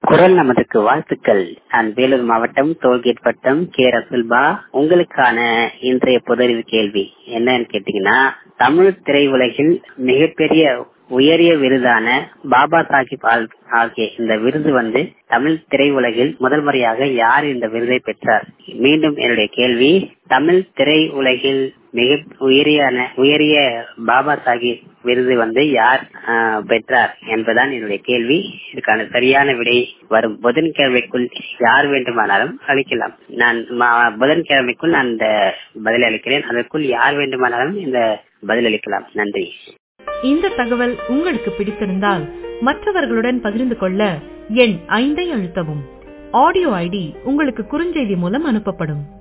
குரல் நமதுக்கு வாழ்த்துக்கள் நான் வேலூர் மாவட்டம் டோல்கேட் பட்டம் கே ரசுல்பா உங்களுக்கான இன்றைய புதறிவு கேள்வி என்னன்னு கேட்டீங்கன்னா தமிழ் திரையுலகில் மிகப்பெரிய உயரிய விருதான பாபா சாஹிப் ஆகிய இந்த விருது வந்து தமிழ் திரையுலகில் முதல் முறையாக யார் இந்த விருதை பெற்றார் மீண்டும் என்னுடைய கேள்வி தமிழ் திரையுலகில் மிக உயரியான உயரிய பாபா சாஹிப் விருது வந்து யார் பெற்றார் என்பதுதான் என்னுடைய கேள்வி இதுக்கான சரியான விடை வரும் புதன்கிழமைக்குள் யார் வேண்டுமானாலும் அளிக்கலாம் நான் புதன்கிழமைக்குள் நான் இந்த பதில் அளிக்கிறேன் அதற்குள் யார் வேண்டுமானாலும் இந்த பதில் அளிக்கலாம் நன்றி இந்த தகவல் உங்களுக்கு பிடித்திருந்தால் மற்றவர்களுடன் பகிர்ந்து கொள்ள எண் ஐந்தை அழுத்தவும் ஆடியோ ஐடி உங்களுக்கு குறுஞ்செய்தி மூலம் அனுப்பப்படும்